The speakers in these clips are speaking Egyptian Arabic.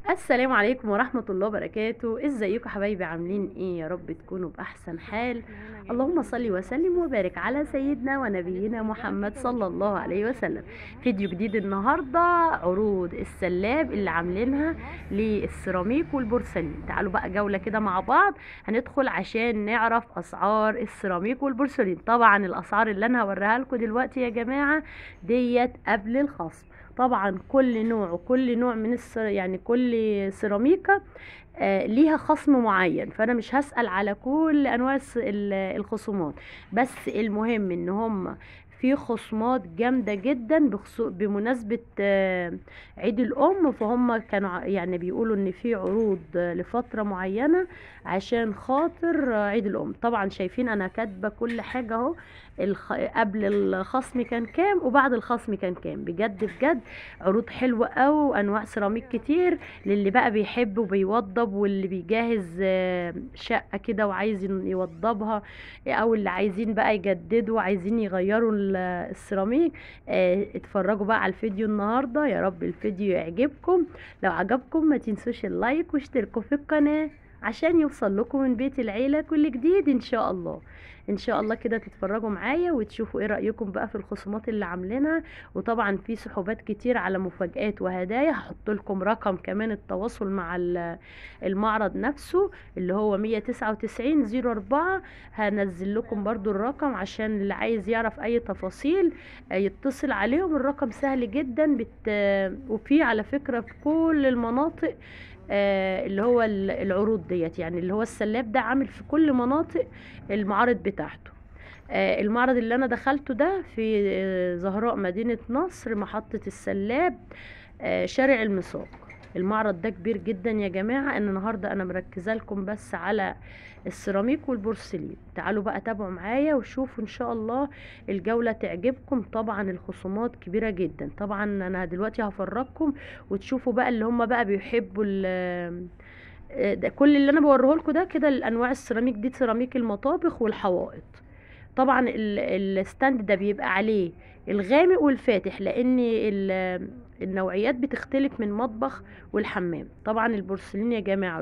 السلام عليكم ورحمة الله وبركاته ازيكم حبايبي عاملين ايه يا رب تكونوا بأحسن حال اللهم صل وسلم وبارك على سيدنا ونبينا محمد صلى الله عليه وسلم فيديو جديد النهاردة عروض السلاب اللي عاملينها للسيراميك والبورسلين تعالوا بقى جولة كده مع بعض هندخل عشان نعرف اسعار السيراميك والبورسلين طبعا الاسعار اللي انا هوريها لكم دلوقتي يا جماعة ديت قبل الخصم طبعا كل نوع وكل نوع من السر يعني كل سيراميكا آه ليها خصم معين فانا مش هسأل على كل انواع الس- ال- الخصومات بس المهم ان هم في خصومات جامدة جدا بخصو- بمناسبة آه، عيد الأم فهم كانوا ع- يعني بيقولوا إن في عروض آه، لفترة معينة عشان خاطر آه، عيد الأم طبعا شايفين أنا كاتبة كل حاجة أهو الخ... قبل الخصم كان كام وبعد الخصم كان كام بجد بجد عروض حلوة أوي وأنواع سيراميك كتير للي بقى بيحب وبيوضب واللي بيجهز آه، شقة كده وعايز ين- يوضبها أو اللي عايزين بقى يجددوا وعايزين يغيروا ال- السيراميك آه، اتفرجوا بقى على الفيديو النهاردة يا رب الفيديو يعجبكم لو عجبكم ما تنسوش اللايك واشتركوا في القناة عشان يوصل لكم من بيت العيلة كل جديد ان شاء الله ان شاء الله كده تتفرجوا معايا وتشوفوا ايه رأيكم بقى في الخصومات اللي عاملينها وطبعا في سحوبات كتير على مفاجآت وهدايا هحط لكم رقم كمان التواصل مع ال- المعرض نفسه اللي هو 199 04 هنزل لكم برضو الرقم عشان اللي عايز يعرف اي تفاصيل آه، يتصل عليهم الرقم سهل جدا بت... وفي على فكرة في كل المناطق آه، اللي هو ال- العروض ديت يعني اللي هو السلاب ده عامل في كل مناطق المعارض بتاعته آه، المعرض اللي انا دخلته ده في آه، زهراء مدينة نصر محطة السلاب آه، شارع المساق المعرض ده كبير جدا يا جماعة ان النهاردة انا مركزة لكم بس على السيراميك والبورسلين تعالوا بقى تابعوا معايا وشوفوا ان شاء الله الجولة تعجبكم طبعا الخصومات كبيرة جدا طبعا انا دلوقتي هفرجكم وتشوفوا بقى اللي هم بقى بيحبوا ال- آه، ده كل اللي انا بوريه لكم ده كده الانواع السيراميك دي سيراميك المطابخ والحوائط طبعا ال- الستاند ده بيبقى عليه الغامق والفاتح لان ال- النوعيات بتختلف من مطبخ والحمام طبعا البورسلين يا جماعة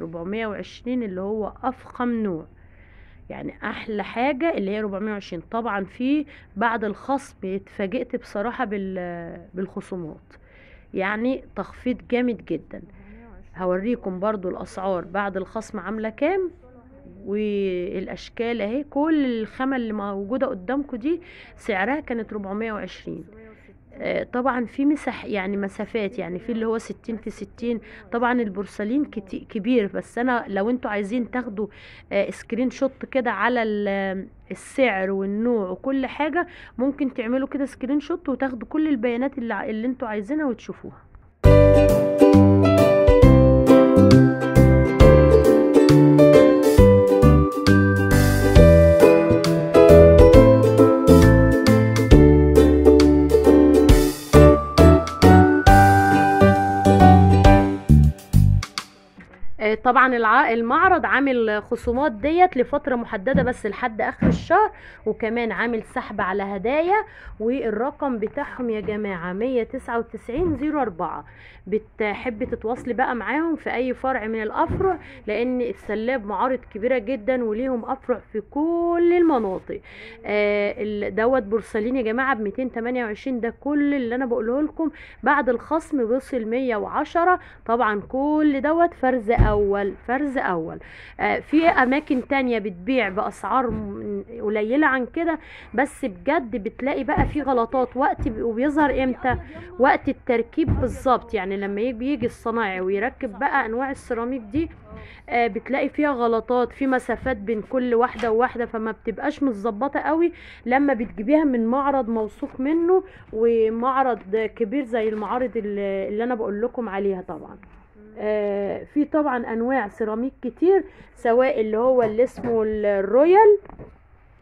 420 اللي هو افخم نوع يعني احلى حاجة اللي هي 420 طبعا في بعد الخصم اتفاجئت بصراحة بال- بالخصومات يعني تخفيض جامد جدا هوريكم برضو الاسعار بعد الخصم عاملة كام والاشكال اهي كل الخامة اللي موجودة قدامكم دي سعرها كانت 420 آه، طبعا في مسح يعني مسافات يعني في اللي هو 60 في 60 طبعا البورسلين كتي- كبير بس انا لو انتوا عايزين تاخدوا آه، سكرين شوت كده على ال- السعر والنوع وكل حاجة ممكن تعملوا كده سكرين شوت وتاخدوا كل البيانات اللي, ع- اللي انتوا عايزينها وتشوفوها آه، طبعا الع- المعرض عامل خصومات ديت لفترة محددة بس لحد اخر الشهر وكمان عامل سحب على هدايا والرقم بتاعهم يا جماعة 199 04 بتحب تتواصلي بقى معاهم في اي فرع من الافرع لان السلاب معارض كبيرة جدا وليهم افرع في كل المناطق آه، ال- دوت بورسلين يا جماعة ب 228 ده كل اللي انا بقوله لكم بعد الخصم وصل 110 طبعا كل دوت فرز اول فرز اول آه في اماكن تانية بتبيع باسعار م- قليلة عن كده بس بجد بتلاقي بقى في غلطات وقت ب- وبيظهر امتى وقت التركيب بالظبط يعني لما يجي بيجي الصنايعي ويركب بقى انواع السيراميك دي آه بتلاقي فيها غلطات في مسافات بين كل واحدة وواحدة فما بتبقاش متظبطة قوي لما بتجيبيها من معرض موثوق منه ومعرض كبير زي المعارض اللي, اللي انا بقول لكم عليها طبعا آه، في طبعا انواع سيراميك كتير سواء اللي هو اللي اسمه الرويال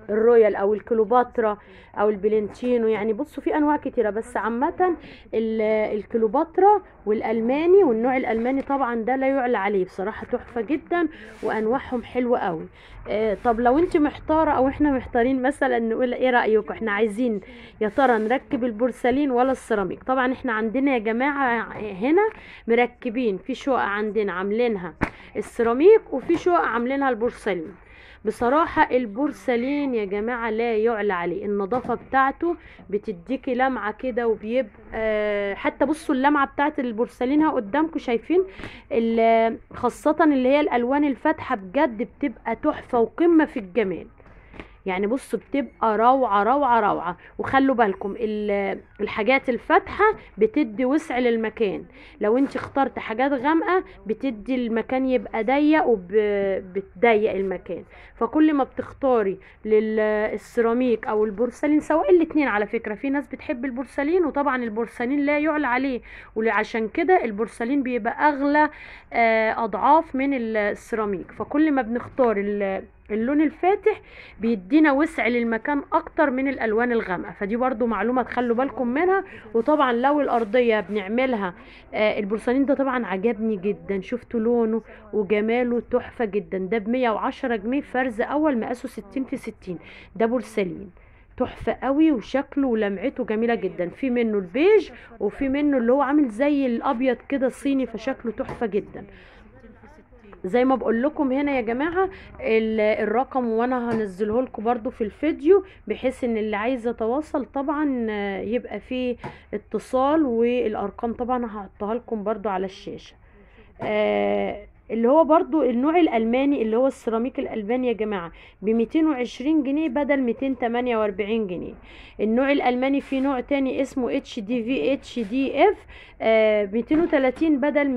الرويال او الكليوباترا او البلنتينو يعني بصوا في انواع كتيره بس عامه ال- الكليوباترا والالماني والنوع الالماني طبعا ده لا يعلى عليه بصراحه تحفه جدا وانواعهم حلوه قوي آه طب لو انت محتاره او احنا محتارين مثلا نقول ايه رايكم احنا عايزين يا ترى نركب البورسلين ولا السيراميك طبعا احنا عندنا يا جماعه هنا مركبين في شقق عندنا عاملينها السيراميك وفي شقق عاملينها البورسلين بصراحة البورسلين يا جماعة لا يعلى عليه النظافة بتاعته بتديكي لمعة كده وبيبقى حتى بصوا اللمعة بتاعت البورسلين ها قدامكم شايفين ال- خاصة اللي هي الألوان الفاتحة بجد بتبقى تحفة وقمة في الجمال يعني بصوا بتبقى روعة روعة روعة وخلوا بالكم ال- الحاجات الفاتحة بتدي وسع للمكان لو انت اخترت حاجات غامقة بتدي المكان يبقى ضيق وبتضيق المكان فكل ما بتختاري للسيراميك او البورسلين سواء الاتنين على فكرة في ناس بتحب البورسلين وطبعا البورسلين لا يعلى عليه وعشان كده البورسلين بيبقى اغلى آه، اضعاف من السيراميك فكل ما بنختار ال- اللون الفاتح بيدينا وسع للمكان اكتر من الالوان الغامقه فدي برضو معلومه تخلوا بالكم منها وطبعا لو الارضيه بنعملها آه البورسلين ده طبعا عجبني جدا شفتوا لونه وجماله تحفه جدا ده ب 110 جنيه فرز اول مقاسه 60 في 60 ده بورسلين تحفه قوي وشكله ولمعته جميله جدا في منه البيج وفي منه اللي هو عامل زي الابيض كده صيني فشكله تحفه جدا زي ما بقول لكم هنا يا جماعه ال- الرقم وانا هنزله لكم برضو في الفيديو بحيث ان اللي عايز يتواصل طبعا آه، يبقى فيه اتصال والارقام طبعا هحطها لكم برضو على الشاشه آه اللي هو برضو النوع الالماني اللي هو السيراميك الالماني يا جماعه ب 220 جنيه بدل 248 جنيه النوع الالماني في نوع تاني اسمه اتش دي في اتش دي اف 230 بدل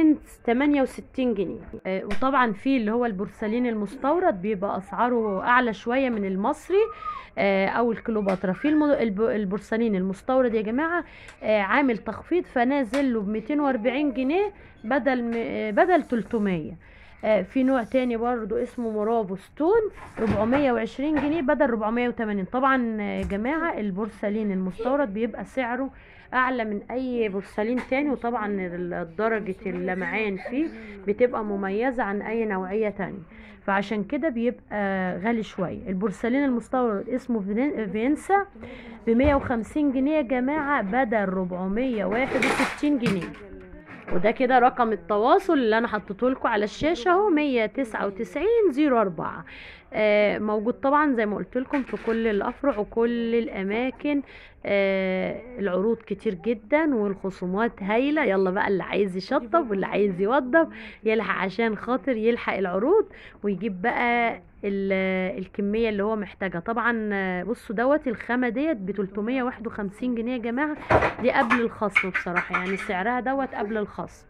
268 جنيه آه، وطبعا في اللي هو البورسلين المستورد بيبقى اسعاره اعلى شويه من المصري آه، او الكليوباترا في المو- الب- البورسلين المستورد يا جماعه آه، عامل تخفيض فنازل له ب 240 جنيه بدل م- آه، بدل 300 آه، في نوع تاني برضو اسمه مرافو ستون 420 جنيه بدل 480 طبعا آه، يا جماعه البورسلين المستورد بيبقى سعره اعلى من اي بورسلين تاني وطبعا ال- درجه اللمعان فيه بتبقى مميزه عن اي نوعيه تانية فعشان كده بيبقى غالي شويه البورسلين المستورد اسمه فين- فينسا ب 150 جنيه يا جماعه بدل 461 جنيه وده كده رقم التواصل اللي انا حطيته لكم على الشاشه اهو 199 04 آه موجود طبعا زي ما قلت لكم في كل الافرع وكل الاماكن آه العروض كتير جدا والخصومات هايله يلا بقى اللي عايز يشطب واللي عايز يوضب يلحق عشان خاطر يلحق العروض ويجيب بقى ال- الكميه اللي هو محتاجها طبعا آه، بصوا دوت الخامه ديت ب 351 جنيه يا جماعه دي قبل الخصم بصراحه يعني سعرها دوت قبل الخصم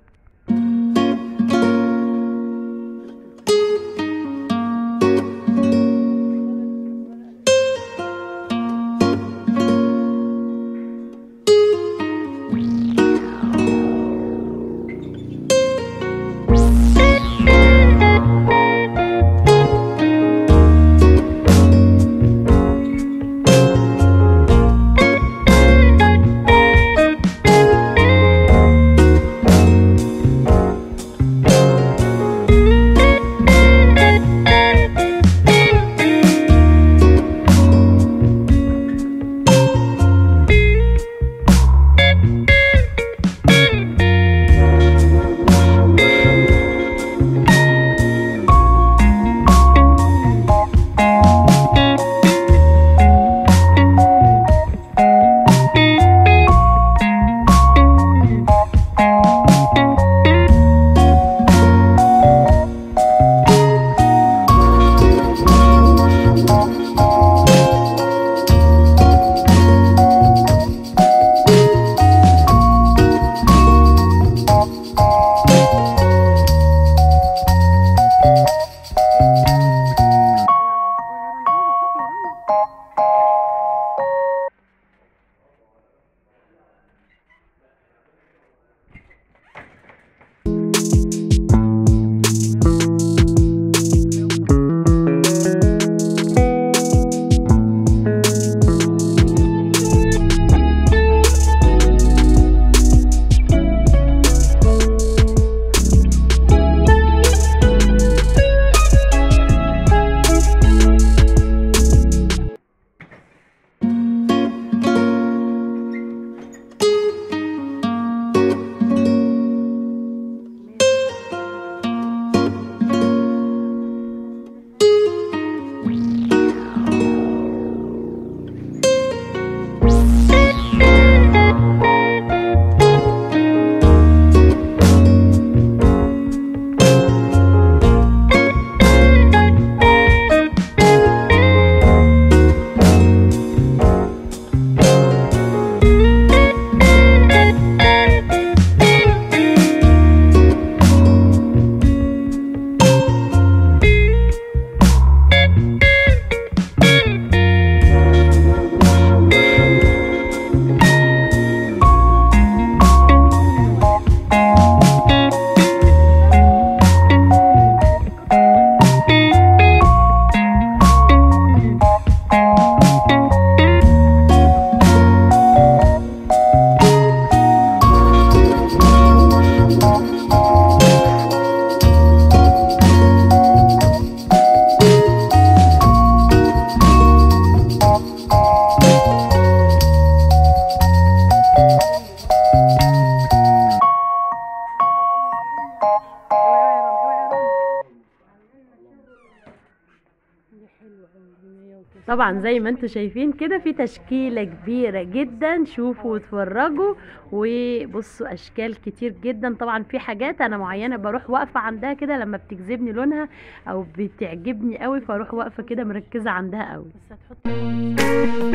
طبعا زي ما انتم شايفين كده في تشكيلة كبيرة جدا شوفوا واتفرجوا وبصوا اشكال كتير جدا طبعا في حاجات انا معينة بروح واقفة عندها كده لما بتجذبني لونها او بتعجبني قوي فاروح واقفة كده مركزة عندها قوي بس هتحط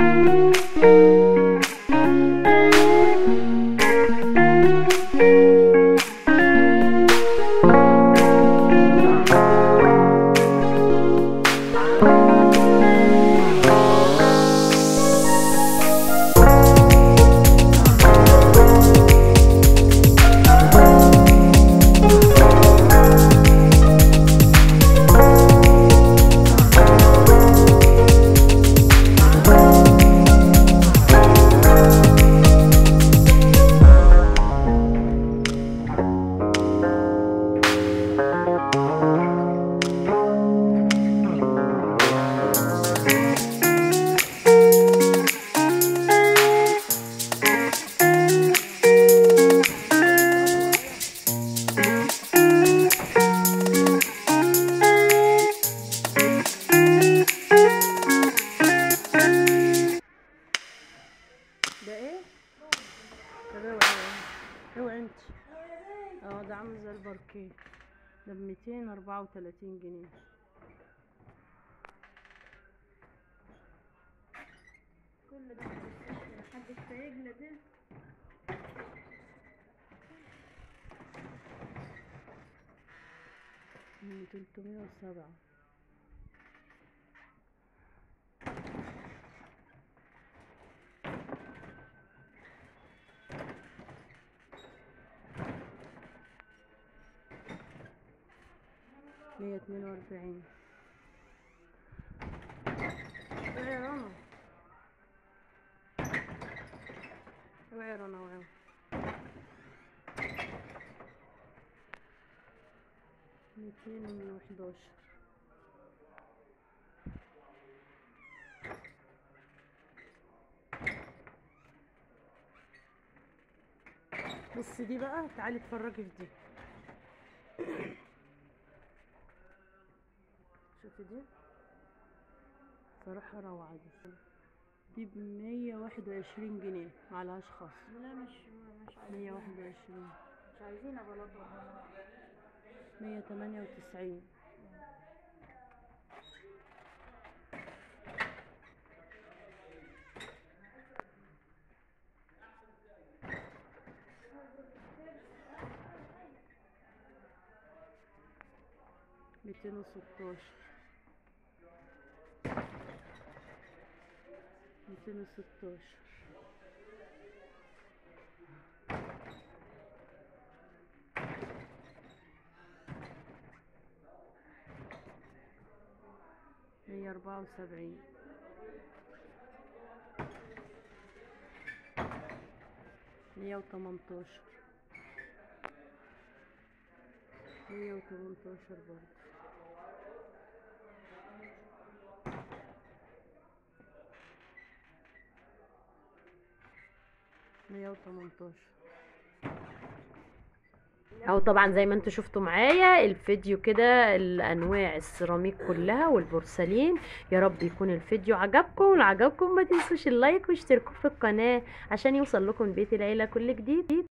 ده ايه؟ طب اوعي اوعي انت اه ده عامل زي الباركيه ده بميتين اربعة وتلاتين جنيه كل ده محدش سايقنا ده من تلتمية وسبعة مية اتنين واربعين ايه يا رنا ايه يا رنا وين ميتين وحداشر بص دي بقى تعالي اتفرجي في دي شوفي دي صراحة روعة دي دي بمية واحد وعشرين جنيه معلهاش خصم لا مش مش مية واحد وعشرين مش عايزين بلاطة مية تمانية وتسعين ميتين وستاشر ميتين وستاشر مية أربعة وسبعين مية وتمنتاشر مية وتمنتاشر برضه مية وتمنتاشر اهو طبعا زي ما انتوا شفتوا معايا الفيديو كده الانواع السيراميك كلها والبورسلين يا رب يكون الفيديو عجبكم ولو عجبكم ما تنسوش اللايك واشتركوا في القناة عشان يوصل لكم بيت العيلة كل جديد